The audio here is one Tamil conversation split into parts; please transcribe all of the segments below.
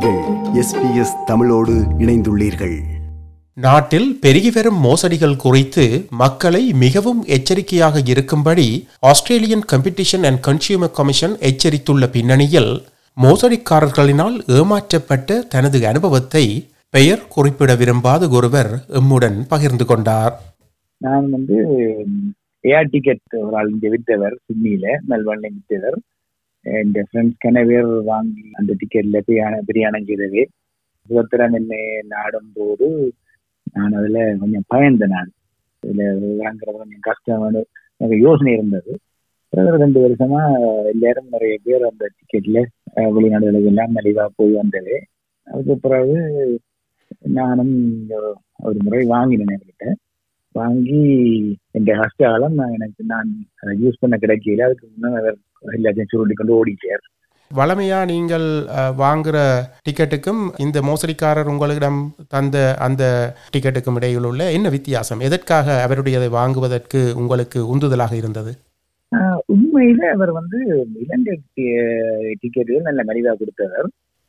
நீங்கள் எஸ்பிஎஸ் தமிழோடு இணைந்துள்ளீர்கள் நாட்டில் பெருகி வரும் மோசடிகள் குறித்து மக்களை மிகவும் எச்சரிக்கையாக இருக்கும்படி Australian competition and consumer commission எச்சரித்துள்ள பின்னணியில் மோசடிக்காரர்களினால் ஏமாற்றப்பட்ட தனது அனுபவத்தை பெயர் குறிப்பிட விரும்பாத ஒருவர் எம்முடன் பகிர்ந்து கொண்டார் நான் வந்து ஏஆர் டிக்கெட் ஒரு ஆள் இங்கே விற்றவர் சிட்னியில மெல்பர்ன்ல விற்றவர் என் ஃப்ரெண்ட்ஸ் கனவேர் வாங்கி அந்த டிக்கெட்ல பிரயாணம் பிரயாணம் செய்தவே சுதந்திரம் என்னை நாடும் போது நான் அதுல கொஞ்சம் பயந்தேன் நான் இதுல வாங்குறது கொஞ்சம் கஷ்டம் எனக்கு யோசனை இருந்தது பிறகு ரெண்டு வருஷமா எல்லாரும் நிறைய பேர் அந்த டிக்கெட்ல வெளிநாடுகளுக்கு எல்லாம் மலிவா போய் வந்தது அதுக்கு பிறகு நானும் ஒரு முறை வாங்கினேன் என்கிட்ட வாங்கி என் கஷ்ட காலம் நான் எனக்கு நான் அதை யூஸ் பண்ண கிடைக்கல அதுக்கு முன்னே அவர் எல்லாத்தையும் சுருட்டி கொண்டு ஓடிட்டார் வளமையா நீங்கள் அஹ், வாங்குற டிக்கெட்டுக்கும் இந்த மோசடிக்காரர் உங்களிடம் தந்த அந்த டிக்கெட்டுக்கும் இடையில் உள்ள என்ன வித்தியாசம் எதற்காக அவருடையதை வாங்குவதற்கு உங்களுக்கு உந்துதலாக இருந்தது ஆஹ் உண்மையில அவர் வந்து இலங்கை டிக்கெட்டுகள் நல்ல மலிவா கொடுத்தவர்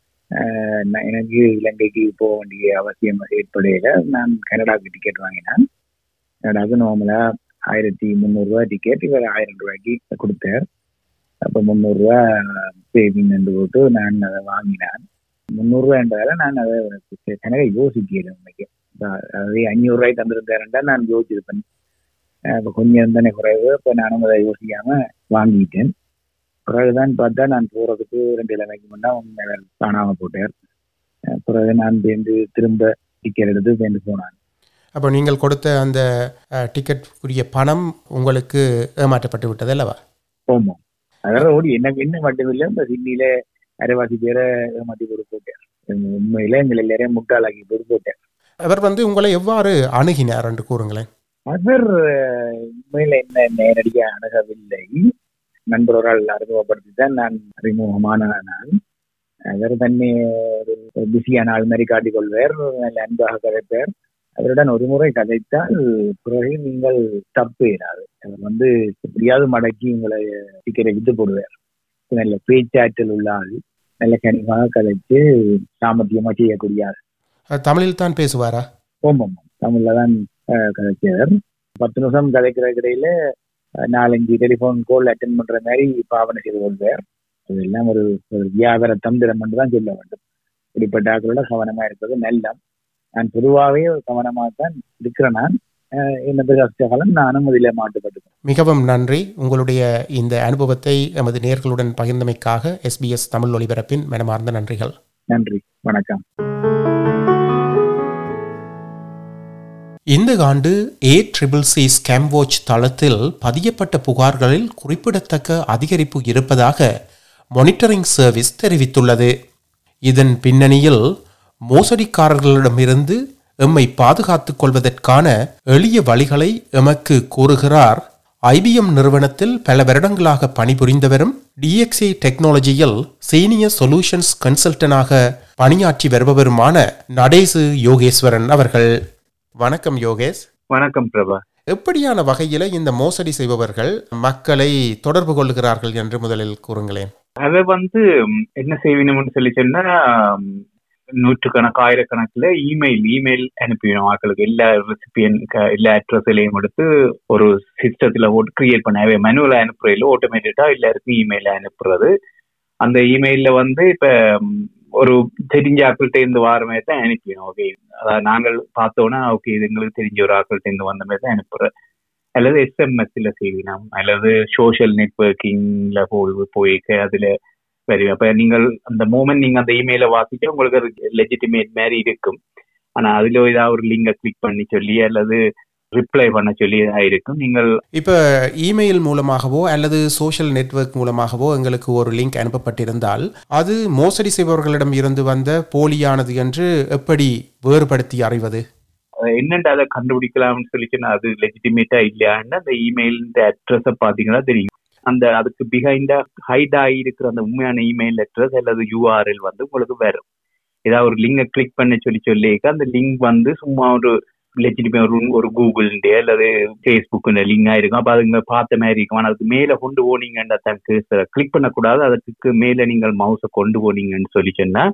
ஆஹ் நான் எனக்கு இலங்கைக்கு போக வேண்டிய அவசியம் ஏற்படையில நான் கனடாவுக்கு டிக்கெட் வாங்கினேன் கனடாவுக்கு நார்மலா ஆயிரத்தி முந்நூறுரூவா டிக்கெட் இவர் ஆயிரம் ரூபாய்க்கு கொடுத்தார் அப்போ முந்நூறுரூவா சேவிங் என்று போட்டு நான் அதை வாங்கினேன் முந்நூறுரூவா என்றதால நான் அதை கனக யோசிக்கிறேன் உண்மைக்கு அதாவது அஞ்சூறு ரூபாய் தந்திருந்தாருன்றா நான் யோசிச்சிருப்பேன் இப்போ கொஞ்சம் தானே குறைவு இப்போ நானும் அதை யோசிக்காம வாங்கிட்டேன் பிறகுதான் பார்த்தா நான் போறதுக்கு ரெண்டு இலமைக்கு முன்னா உண்மை காணாம போட்டார் அஹ் பிறகு நான் சேர்ந்து திரும்ப டிக்கெட் எடுத்து சேர்ந்து போனான் அப்போ நீங்கள் கொடுத்த அந்த அஹ், டிக்கெட்டுக்குரிய பணம் உங்களுக்கு ஏமாற்றப்பட்டு விட்டது அல்லவா போமோம் அதாவது ஓடி என்ன என்ன மட்டும் இல்லை இப்போ சிட்னியில அரைவாசி பேரை ஏமாத்தி போட்டு போட்டார் உண்மையில எங்களை எல்லாரையும் முட்டாளாக்கி போட்டு போட்டார் அவர் வந்து உங்களை எவ்வாறு அணுகினார் என்று கூறுங்களேன் அவர் அஹ், உண்மையில என்ன நேரடியா அணுகவில்லை நண்பர் ஒரு ஆள் அறிமுகப்படுத்தி தான் நான் அறிமுகமான நான் அவர் தன்னை ஒரு பிஸியான ஆள் மாதிரி காட்டிக்கொள்வார் நல்ல அன்பாக கதைப்பார் அவருடன் ஒரு முறை கதைத்தால் பிறகு நீங்கள் தப்பு இராது அவர் வந்து எப்படியாவது மடக்கி உங்களை டிக்கெட்டை விட்டு போடுவார் நல்ல பேச்சாற்றல் உள்ள ஆள் நல்ல கனிவாக கதைச்சு சாமர்த்தியமா செய்யக்கூடிய ஆள் அஹ், தமிழில் தான் பேசுவாரா ஓமம் தமிழ்ல தான் அஹ், கதைச்சார் பத்து நிமிஷம் கதைக்கிற இடையில அஹ், நாலஞ்சு டெலிஃபோன் கால் அட்டன் பண்ற மாதிரி பாவனை செய்து கொள்வார் அதெல்லாம் ஒரு ஒரு வியாபார தந்திரம் என்று தான் சொல்ல வேண்டும் இப்படிப்பட்ட ஆக்களோட கவனமா இருப்பது நல்லம் நான் பொதுவாகவே கவனமாக தான் இருக்கிறேன் நான் அஹ், என்னது கஷ்டகாலம் நானும் அதில் மாட்டுப்பட்டுக்கிறேன் மிகவும் நன்றி உங்களுடைய இந்த அனுபவத்தை எமது நேர்களுடன் பகிர்ந்தமைக்காக எஸ்பிஎஸ் தமிழ் ஒலிபரப்பின் மனமார்ந்த நன்றிகள் நன்றி வணக்கம் இந்த ஆண்டு ஏ ட்ரிபிள் சி ஸ்கேம்வாட்ச் தளத்தில் பதியப்பட்ட புகார்களில் குறிப்பிடத்தக்க அதிகரிப்பு இருப்பதாக மானிட்டரிங் சர்வீஸ் தெரிவித்துள்ளது இதன் பின்னணியில் மோசடிக்காரர்களிடமிருந்து எம்மை பாதுகாத்துக் கொள்வதற்கான எளிய வழிகளை எமக்கு கூறுகிறார் ஐபிஎம் நிறுவனத்தில் பல வருடங்களாக பணிபுரிந்தவரும் டிஎக்ஸி டெக்னாலஜியில் சீனியர் சொல்யூஷன்ஸ் கன்சல்டனாக பணியாற்றி வருபவருமான நடேசு யோகேஸ்வரன் அவர்கள் வணக்கம் யோகேஷ் வணக்கம் பிரபா எப்படியான வகையில இந்த மோசடி செய்பவர்கள் மக்களை தொடர்பு கொள்கிறார்கள் என்று முதலில் கூறுங்களேன் அத வந்து ம், என்ன செய்யணும்னு சொல்லி சொன்னா ம், நூற்றுக்கணக்கு ஆயிரக்கணக்குல இமெயில் இமெயில் அனுப்பிவிடும் ஆட்களுக்கு எல்லா ரெசிபியன் எல்லா அட்ரஸ்லையும் எடுத்து ஒரு சிஸ்டத்துல ஓட்டு கிரியேட் பண்ண மேனுவலா அனுப்புறையில ஆட்டோமேட்டிக்கா எல்லாருக்கும் இமெயில் அனுப்புறது அந்த இமெயில்ல வந்து இப்ப ம், ஒரு தெரிஞ்ச ஆட்கள்கிட்ட இருந்து வார மாதிரி தான் அனுப்பிடும் ஓகே அதாவது நாங்கள் பார்த்தோன்னா ஓகே இது எங்களுக்கு தெரிஞ்ச ஒரு ஆட்கள்கிட்ட இருந்து வந்த மாதிரி தான் அனுப்புறேன் அல்லது எஸ்எம்எஸ்ல செய்யலாம் அல்லது சோஷியல் நெட்ஒர்க்கிங்ல போய் போய்க்க அதுல வரும் அப்ப நீங்கள் அந்த மூமெண்ட் நீங்க அந்த இமெயில வாசிக்க உங்களுக்கு அது லெஜிட்டிமேட் மாதிரி இருக்கும் ஆனா அதுல ஏதாவது ஒரு லிங்கை கிளிக் பண்ணி சொல்லி அல்லது ரிப்ளை பண்ண சொல்லி ஏதாவது இருக்கும் நீங்கள் இப்ப இமெயில் மூலமாகவோ அல்லது சோஷியல் நெட்வொர்க் மூலமாகவோ எங்களுக்கு ஒரு லிங்க் அனுப்பப்பட்டிருந்தால் அது மோசடி செய்பவர்களிடம் இருந்து வந்த போலியானது என்று எப்படி வேறுபடுத்தி அறிவது அஹ் என்னண்டு அதை கண்டுபிடிக்கலாம்னு சொல்லி சொன்னா அது லெஜிட்டிமேட்டா இல்லையான்னு அந்த இமெயில் அட்ரஸை பாத்தீங்கன்னா தெரியும் அந்த அதுக்கு பிஹைண்டா ஹைட் ஆகி இருக்கிற அந்த உண்மையான இமெயில் அட்ரஸ் அல்லது யூஆர்எல் வந்து உங்களுக்கு வரும் ஏதாவது ஒரு லிங்கை கிளிக் பண்ண சொல்லி சொல்லிக்க அந்த லிங்க் வந்து சும்மா ஒரு லெஜிட்டிமே ஒரு ஒரு கூகுள்ண்டே அல்லது ஃபேஸ்புக்குன்ற லிங்காக இருக்கும் அப்போ அதுங்க பார்த்த மாதிரி இருக்கும் ஆனால் அதுக்கு மேலே கொண்டு போனீங்கன்னா தனக்கு கிளிக் பண்ணக்கூடாது அதுக்கு மேலே நீங்கள் மவுஸை கொண்டு போனீங்கன்னு சொல்லி சொன்னா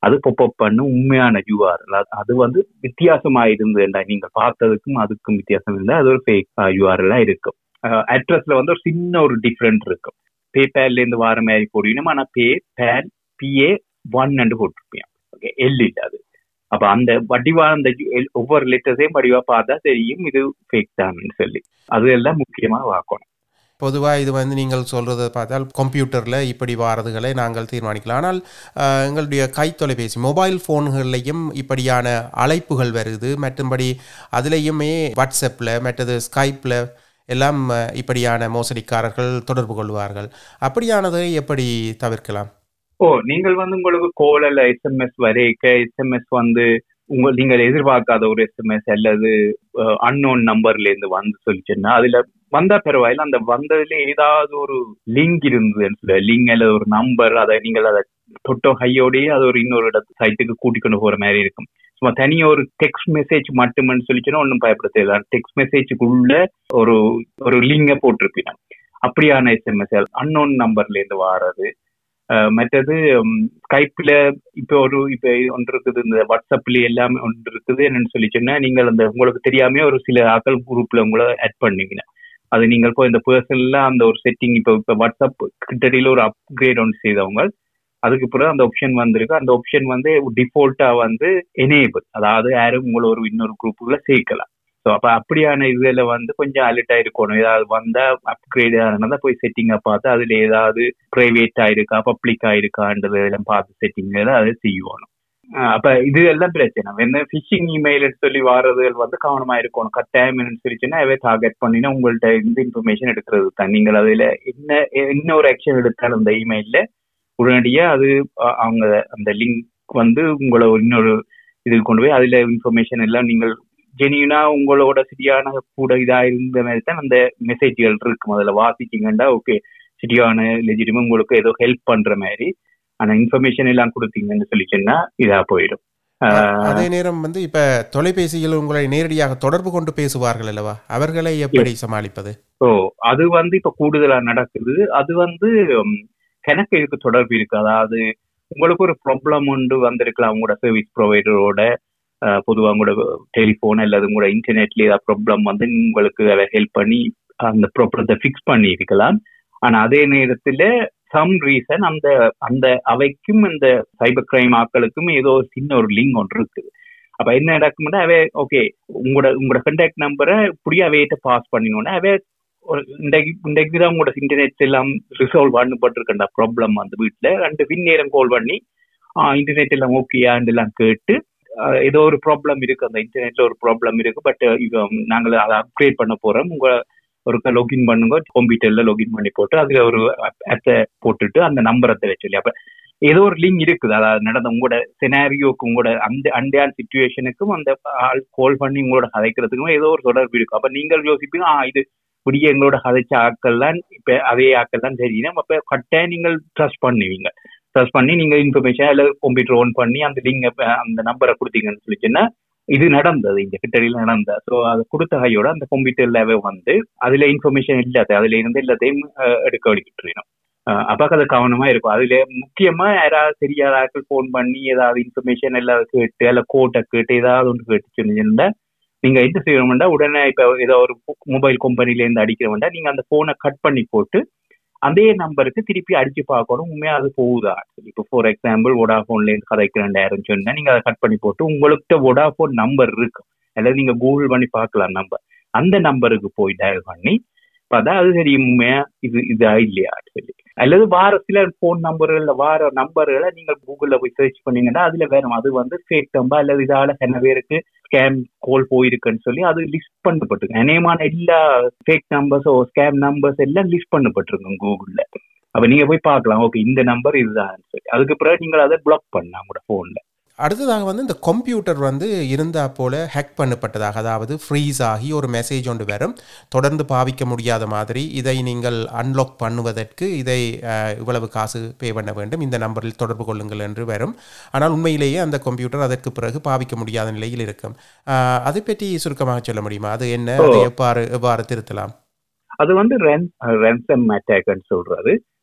அது பொப்பப் பண்ணு உண்மையான யூஆர்எல் அது வந்து வித்தியாசமா இருந்ததுண்டா நீங்க பார்த்ததுக்கும் அதுக்கும் வித்தியாசம் இருந்தா அது ஒரு ஃபேக் யூஆர்எல்லா இருக்கும் அட்ரஸ்ல வந்து ஒரு சின்ன ஒரு டிஃப்ரெண்ட் இருக்கும் பேபேல்ல இருந்து வார மாதிரி போடுவீங்க ஆனா பே பேல் பிஏ ஒன் அண்டு போட்டிருப்பீங்க ஓகே எல் இல்ல அது அப்ப அந்த வடிவா அந்த L- ஒவ்வொரு லெட்டர்ஸையும் வடிவா பார்த்தா தெரியும் இது ஃபேக் தான் சொல்லி அது எல்லாம் முக்கியமா பார்க்கணும் பொதுவாக இது வந்து நீங்கள் சொல்கிறத பார்த்தால் கம்ப்யூட்டரில் இப்படி வாரதுகளை நாங்கள் தீர்மானிக்கலாம் ஆனால் அஹ், எங்களுடைய கை தொலைபேசி மொபைல் ஃபோன்கள்லையும் இப்படியான அழைப்புகள் வருது மற்றும்படி அதுலேயுமே வாட்ஸ்அப்பில் மற்றது ஸ்கைப்பில் எல்லாம் அஹ், இப்படியான மோசடிக்காரர்கள் தொடர்பு கொள்வார்கள் அப்படியானதை எப்படி தவிர்க்கலாம் ஓ நீங்கள் வந்து உங்களுக்கு கோல் அல்ல எஸ்எம்எஸ் வரைக்க எஸ்எம்எஸ் வந்து உங்க நீங்கள் எதிர்பார்க்காத ஒரு எஸ்எம்எஸ் அல்லது அன்னோன் நம்பர்ல இருந்து வந்து சொல்லிச்சுன்னா அதுல வந்தா பரவாயில்ல அந்த வந்ததுல ஏதாவது ஒரு லிங்க் இருந்ததுன்னு சொல்ல லிங்க் அல்லது ஒரு நம்பர் அதை நீங்கள் அதை தொட்டோ கையோடயே அது ஒரு இன்னொரு இடத்து சைட்டுக்கு கூட்டிக் கொண்டு போற மாதிரி இருக்கும் சும்மா தனியா ஒரு டெக்ஸ்ட் மெசேஜ் மட்டும்னு சொல்லிச்சுன்னா ஒன்றும் பயப்பட தேவையில்ல டெக்ஸ்ட் மெசேஜுக்குள்ள ஒரு ஒரு லிங்கை போட்டிருப்பீங்க அப்படியான எஸ்எம்எஸ் அன்னோன் நம்பர்ல இருந்து வாரது அஹ் மற்றது ஸ்கைப்ல இப்போ ஒரு இப்போ ஒன்று இருக்குது இந்த வாட்ஸ்அப்ல எல்லாமே ஒன்று இருக்குது என்னன்னு சொல்லி சொன்னா நீங்கள் அந்த உங்களுக்கு தெரியாம ஒரு சில ஆக்கள் குரூப்ல உங்களை ஆட் பண்ணுவீங்க அது நீங்கள் இப்போ இந்த பர்சனல்ல அந்த ஒரு செட்டிங் இப்போ இப்போ வாட்ஸ்அப் கிட்டடியில ஒரு அப்கிரேட் ஒன்று செய்தவங்க அதுக்கு பிறகு அந்த ஆப்ஷன் வந்திருக்கு அந்த ஆப்ஷன் வந்து டிஃபால்ட்டா வந்து எனேபிள் அதாவது யாரும் உங்களை ஒரு இன்னொரு குரூப்புக்குள்ள சேர்க்கலாம் ஸோ அப்போ அப்படியான இதில் வந்து கொஞ்சம் அலர்ட் இருக்கணும் ஏதாவது வந்தா அப்கிரேட் ஆனதா போய் செட்டிங்கை பார்த்து அதுல ஏதாவது பிரைவேட் ஆயிருக்கா பப்ளிக் ஆயிருக்கான்றது எல்லாம் பார்த்து செட்டிங் அதை செய்யணும் அஹ் அப்ப இது எல்லாம் பிரச்சனை என்ன ஃபிஷிங் இமெயில் சொல்லி வாரதுகள் வந்து கவனமா இருக்கணும் கட்டாயம் என்னன்னு சொல்லிச்சுன்னா அவே டார்கெட் பண்ணினா உங்கள்ட்ட இந்த இன்ஃபர்மேஷன் எடுக்கிறது தான் நீங்கள் அதுல என்ன என்ன ஒரு ஆக்ஷன் எடுத்தாலும் அந்த இமெயில்ல உடனடியா அது அ- அவங்க அந்த லிங்க் வந்து உங்களை இன்னொரு இதுக்கு கொண்டு போய் அதுல இன்ஃபர்மேஷன் எல்லாம் நீங்கள் ஜெனியூனா உங்களோட சரியான கூட இதா இருந்த மாதிரி தான் அந்த மெசேஜ்கள் இருக்கும் அதுல வாசிச்சீங்கன்னா ஓகே சரியான லெஜிட்டிமா உங்களுக்கு ஏதோ ஹெல்ப் பண்ற மாதிரி ஆனா இன்ஃபர்மேஷன் எல்லாம் கொடுத்தீங்கன்னு சொல்லிச்சுன்னா இதா போயிடும் ஆஹ் அதே நேரம் வந்து இப்போ தொலைபேசியில் உங்களை நேரடியாக தொடர்பு கொண்டு பேசுவார்கள் அல்லவா அவர்களை எப்படி சமாளிப்பது ஸோ அது வந்து இப்ப கூடுதலா நடக்குது அது வந்து ம், கணக்கு இதுக்கு தொடர்பு இருக்கு அதாவது உங்களுக்கு ஒரு ப்ராப்ளம் ஒன்று வந்திருக்கலாம் உங்களோட சர்வீஸ் ப்ரொவைடரோட பொதுவாக உங்களோட டெலிஃபோன் அல்லது உங்களோட இன்டர்நெட்ல ஏதாவது ப்ராப்ளம் வந்து உங்களுக்கு அதை ஹெல்ப் பண்ணி அந்த ப்ராப்ளத்தை ஃபிக்ஸ் பண்ணி இருக்கலாம் ஆனா அதே நேரத்துல சம் ரீசன் அந்த அந்த அவைக்கும் இந்த சைபர் கிரைம் ஆட்களுக்கும் ஏதோ ஒரு சின்ன ஒரு லிங்க் ஒன்று இருக்குது அப்ப என்ன நடக்கும்னா அவே ஓகே உங்களோட உங்களோட கண்டாக்ட் நம்பரை இப்படியே அவையிட்ட பாஸ் பண்ணினோன்னா அவே ஒரு இன்றைக்கு இன்றைக்கு தான் உங்களோட இன்டர்நெட் எல்லாம் ரிசால்வ் பண்ணப்பட்டிருக்கண்டா ப்ராப்ளம் அந்த வீட்டில் ரெண்டு பின் நேரம் கால் பண்ணி இன்டர்நெட் எல்லாம் ஓகேயான்னு எல்லாம் கேட்டு ஆஹ் ஏதோ ஒரு ப்ராப்ளம் இருக்கு அந்த இன்டர்நெட்ல ஒரு ப்ராப்ளம் இருக்கு பட் நாங்கள் அதை அப்கிரேட் பண்ண போறோம் உங்க ஒரு லொகின் பண்ணுங்க கம்ப்யூட்டர்ல லொகின் பண்ணி போட்டு அதுல ஒரு ஆப்பை போட்டுட்டு அந்த நம்பரை தர சொல்லி அப்ப ஏதோ ஒரு லிங்க் இருக்குது அதாவது நடந்த உங்களோட செனாரியோக்கு உங்களோட அந்த அண்டையான் சுச்சுவேஷனுக்கும் அந்த ஆள் கால் பண்ணி உங்களோட கதைக்கிறதுக்கும் ஏதோ ஒரு தொடர்பு இருக்கும் அப்ப நீங்கள் யோசிப்பீங்க ஆ இது இப்படியே எங்களோட கதைச்ச ஆக்கள்லாம் இப்ப அதே ஆக்கள் தான் தெரியும் அப்ப கட்டாயம் நீங்கள் ட்ரஸ்ட் பண்ணுவீங்க ட்ரஸ்ட் பண்ணி நீங்க இன்ஃபர்மேஷன் அல்லது கம்ப்யூட்டர் ஓன் பண்ணி அந்த லிங்க் அந்த நம்பரை கொடுத்தீங்கன்னு சொல்லிச்சுன்னா இது நடந்தது இந்த கிட்டடியில் நடந்த ஸோ அதை கொடுத்த கையோட அந்த கம்ப்யூட்டர்லவே வந்து அதுல இன்ஃபர்மேஷன் இல்லாத அதுல இருந்து எல்லாத்தையும் அஹ், எடுக்க வலிக்கிட்டு அப்ப அது கவனமா இருக்கும் அதுல முக்கியமா யாராவது தெரியாத ஆட்கள் ஃபோன் பண்ணி ஏதாவது இன்ஃபர்மேஷன் எல்லாம் கேட்டு அல்ல கோட்டை கேட்டு ஏதாவது ஒன்று கேட்டு சொன்னீங்கன்னா நீங்க என்ன செய்யணும்னா உடனே இப்ப ஏதோ ஒரு மொபைல் கம்பெனில இருந்து அடிக்கிறவன்டா நீங்க அந்த போனை கட் பண்ணி போட்டு அதே நம்பருக்கு திருப்பி அடிச்சு பார்க்கணும் உண்மையா அது போகுதா இப்போ ஃபார் எக்ஸாம்பிள் வோடாஃபோன்ல இருந்து கதைக்கு ரெண்டாயிரம் சொன்னா நீங்க அதை கட் பண்ணி போட்டு உங்கள்கிட்ட வோடாஃபோன் நம்பர் இருக்கு அல்லது நீங்க கூகுள் பண்ணி பார்க்கலாம் நம்பர் அந்த நம்பருக்கு போய் டயல் பண்ணி பார்த்தா அது சரி உண்மையா இது இதா இல்லையா சொல்லி அல்லது வார சில ஃபோன் நம்பர்கள்ல வார நம்பர்களை நீங்க கூகுள்ல போய் சர்ச் பண்ணீங்கன்னா அதுல வேற அது வந்து ஃபேக் நம்பர் அல்லது இதால என்ன பேருக்கு ஸ்கேம் கால் போயிருக்குன்னு சொல்லி அது லிஸ்ட் பண்ணப்பட்டிருக்கு அநேகமான எல்லா ஃபேக் நம்பர்ஸோ ஸ்கேம் நம்பர்ஸ் எல்லாம் லிஸ்ட் பண்ணப்பட்டிருக்கும் கூகுள்ல அப்ப நீங்க போய் பார்க்கலாம் ஓகே இந்த நம்பர் இதுதான் சொல்லி அதுக்கு பிறகு நீங்கள் அதை பிளாக் பண்ணலாம் உங்களோட போன்ல அடுத்ததாக வந்து இந்த கம்ப்யூட்டர் வந்து இருந்தா போல ஹேக் பண்ணப்பட்டதாக அதாவது ஃப்ரீஸ் ஆகி ஒரு மெசேஜ் ஒன்று வரும் தொடர்ந்து பாவிக்க முடியாத மாதிரி இதை நீங்கள் அன்லாக் பண்ணுவதற்கு இதை அஹ், இவ்வளவு காசு பே பண்ண வேண்டும் இந்த நம்பரில் தொடர்பு கொள்ளுங்கள் என்று வரும் ஆனால் உண்மையிலேயே அந்த கம்ப்யூட்டர் அதற்கு பிறகு பாவிக்க முடியாத நிலையில் இருக்கும் அஹ், அதை பற்றி சுருக்கமாக சொல்ல முடியுமா அது என்ன அதை எவ்வாறு எவ்வாறு திருத்தலாம் அது வந்து ரென்சம் அட்டாக்னு சொல்றது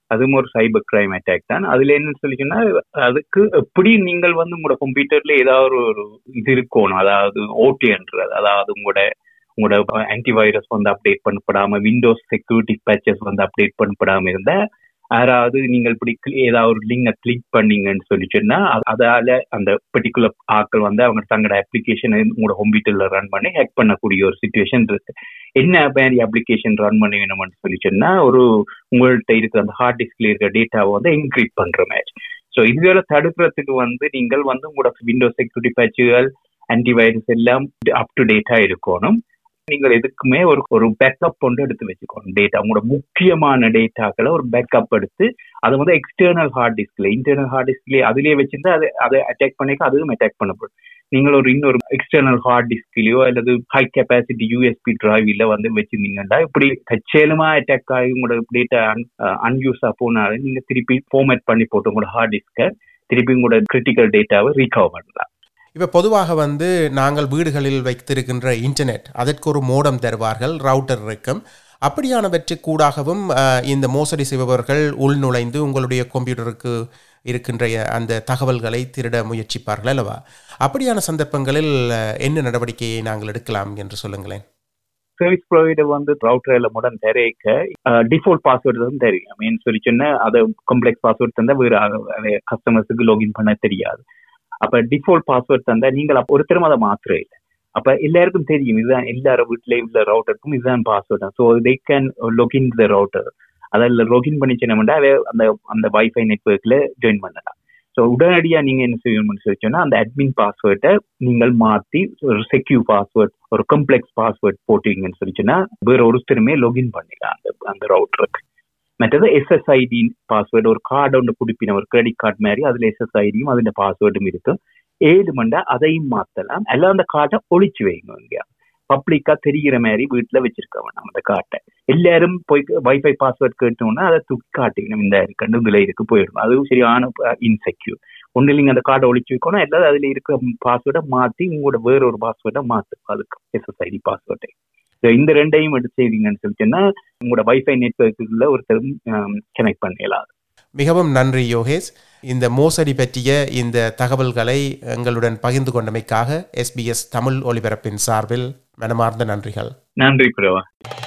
அதுவும் ஒரு சைபர் கிரைம் அட்டாக் தான் அதுல என்னன்னு சொல்லி சொன்னா அதுக்கு எப்படி நீங்கள் வந்து உங்களோட கம்ப்யூட்டர்ல ஏதாவது ஒரு இது இருக்கணும் அதாவது ஓடின்றது அதாவது உங்களோட உங்களோட ஆன்டிவைரஸ் வந்து அப்டேட் பண்ணப்படாம விண்டோஸ் செக்யூரிட்டி பேச்சஸ் வந்து அப்டேட் பண்ணப்படாம இருந்தா யாராவது நீங்கள் இப்படி ஏதாவது ஒரு லிங்கை கிளிக் பண்ணீங்கன்னு சொல்லி சொன்னா அதால அந்த பர்டிகுலர் ஆட்கள் வந்து அவங்க தங்களோட அப்ளிகேஷன் உங்களோட கம்ப்யூட்டர்ல ரன் பண்ணி ஹேக் பண்ணக்கூடிய ஒரு சுச்சுவேஷன் இருக்கு என்ன மாதிரி அப்ளிகேஷன் ரன் பண்ண வேணும்னு சொல்லி சொன்னா ஒரு உங்கள்கிட்ட இருக்கிற அந்த ஹார்ட் டிஸ்க்ல இருக்கிற டேட்டாவை வந்து என்கிரிப்ட் பண்ற மாதிரி ஸோ இதுவேளை தடுக்கிறதுக்கு வந்து நீங்கள் வந்து உங்களோட விண்டோஸ் செக்யூரிட்டி பேச்சுகள் ஆன்டிவைரஸ் எல்லாம் அப் டு டேட்டா இருக்கணும் நீங்கள் எதுக்குமே ஒரு ஒரு பேக்கப் கொண்டு எடுத்து வச்சுக்கணும் டேட்டா உங்களோட முக்கியமான டேட்டாக்களை ஒரு பேக்கப் எடுத்து அதை வந்து எக்ஸ்டர்னல் ஹார்ட் டிஸ்க்ல இன்டர்னல் ஹார்ட் டிஸ்க்ல அதுலயே வச்சிருந்தா அது அதை அட்டாக் பண்ணிக்க அதுவும் அட்டாக் பண்ணப்படும் நீங்கள் ஒரு இன்னொரு எக்ஸ்டர்னல் ஹார்ட் டிஸ்க்லயோ அல்லது ஹை கெப்பாசிட்டி யூஎஸ்பி டிரைவ்ல வந்து வச்சிருந்தீங்கன்னா இப்படி தச்சேலுமா அட்டாக் ஆகி உங்களோட டேட்டா அன்யூஸா போனாலும் நீங்க திருப்பி ஃபார்மேட் பண்ணி போட்டு உங்களோட ஹார்ட் டிஸ்கை திருப்பி உங்களோட கிரிட்டிக்கல் டேட்டாவை ரீகவர் பண்ணலாம் இப்போ பொதுவாக வந்து நாங்கள் வீடுகளில் வைத்திருக்கின்ற இன்டர்நெட் அதற்கு ஒரு மோடம் தருவார்கள் ரவுட்டர் இருக்கும் அப்படியானவற்றுக்கூடாகவும் இந்த மோசடி செய்பவர்கள் உள்நுழைந்து உங்களுடைய கம்ப்யூட்டருக்கு இருக்கின்ற அந்த தகவல்களை திருட முயற்சிப்பார்கள் அல்லவா அப்படியான சந்தர்ப்பங்களில் என்ன நடவடிக்கையை நாங்கள் எடுக்கலாம் என்று சொல்லுங்களேன் சர்வீஸ் ப்ரொவைடர் வந்து ரவுட்டர்ல முடன் தெரியக்க டிஃபால்ட் பாஸ்வேர்டு தான் தெரியும் மீன் சொல்லி சொன்னா அதை காம்ப்ளெக்ஸ் பாஸ்வேர்ட் தந்தா வேறு கஸ்டமர்ஸுக்கு லாகின் பண்ண தெரியாது அப்ப டிஃபால்ட் பாஸ்வேர்ட் தந்தா நீங்கள் ஒருத்தரும் அதை மாத்திர இல்லை அப்ப எல்லாருக்கும் தெரியும் இதுதான் எல்லாரும் வீட்லயும் உள்ள ரவுட்டருக்கும் இதுதான் password so they can log in the router அதில் லொகின் பண்ணிச்சோம்னா அந்த அந்த வைஃபை நெட்ஒர்க்ல ஜாயின் பண்ணலாம் ஸோ உடனடியாக நீங்க என்ன செய்யணும்னு சொல்லி அந்த அட்மின் பாஸ்வேர்டை நீங்கள் மாத்தி ஒரு செக்யூர் பாஸ்வேர்ட் ஒரு கம்ப்ளெக்ஸ் பாஸ்வேர்ட் போட்டீங்கன்னு சொல்லிச்சுன்னா வேற ஒருத்தருமே லொகின் பண்ணிடலாம் அந்த அந்த ரவுட்டருக்கு மற்றது எஸ்எஸ்ஐடி பாஸ்வேர்டு ஒரு கார்டு ஒன்று குடிப்பின ஒரு கிரெடிட் கார்டு மாதிரி அதுல எஸ்எஸ்ஐடியும் அதுல பாஸ்வேர்டும் இருக்கும் ஏழு மண்டா அதையும் மாத்தலாம் எல்லாம் அந்த கார்டை ஒழிச்சு வைங்க இங்க பப்ளிக்கா தெரிகிற மாதிரி வீட்டுல வச்சிருக்க வேணாம் அந்த கார்ட்டை எல்லாரும் போய் வைஃபை பாஸ்வேர்ட் கேட்டோம்னா அதை தூக்கி காட்டிக்கணும் இந்த இருக்கு இதுல இருக்கு போயிடும் அதுவும் சரியான இன்செக்யூர் ஒண்ணு இல்லைங்க அந்த கார்டை ஒழிச்சு வைக்கணும் எல்லாரும் அதுல இருக்க பாஸ்வேர்டை மாத்தி உங்களோட வேற ஒரு பாஸ்வேர்டை மாத்து அதுக்கு எஸ்எஸ்ஐடி பாஸ்வேர்டை இந்த ரெண்டையும் எடுத்து செய்வீங்கன்னு சொல்லிட்டுன்னா உங்களோட வைஃபை நெட்ஒர்க்குள்ள ஒருத்தரும் கனெக்ட் பண்ணலாம் மிகவும் நன்றி யோகேஷ் இந்த மோசடி பற்றிய இந்த தகவல்களை எங்களுடன் பகிர்ந்து கொண்டமைக்காக எஸ்பிஎஸ் தமிழ் ஒலிபரப்பின் சார்பில் மனமார்ந்த நன்றிகள் நன்றி பிரவா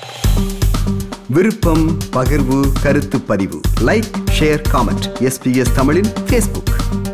விருப்பம் பகிர்வு கருத்து பதிவு லைக் ஷேர் காமெண்ட் எஸ்பிஎஸ் தமிழின் ஃபேஸ்புக்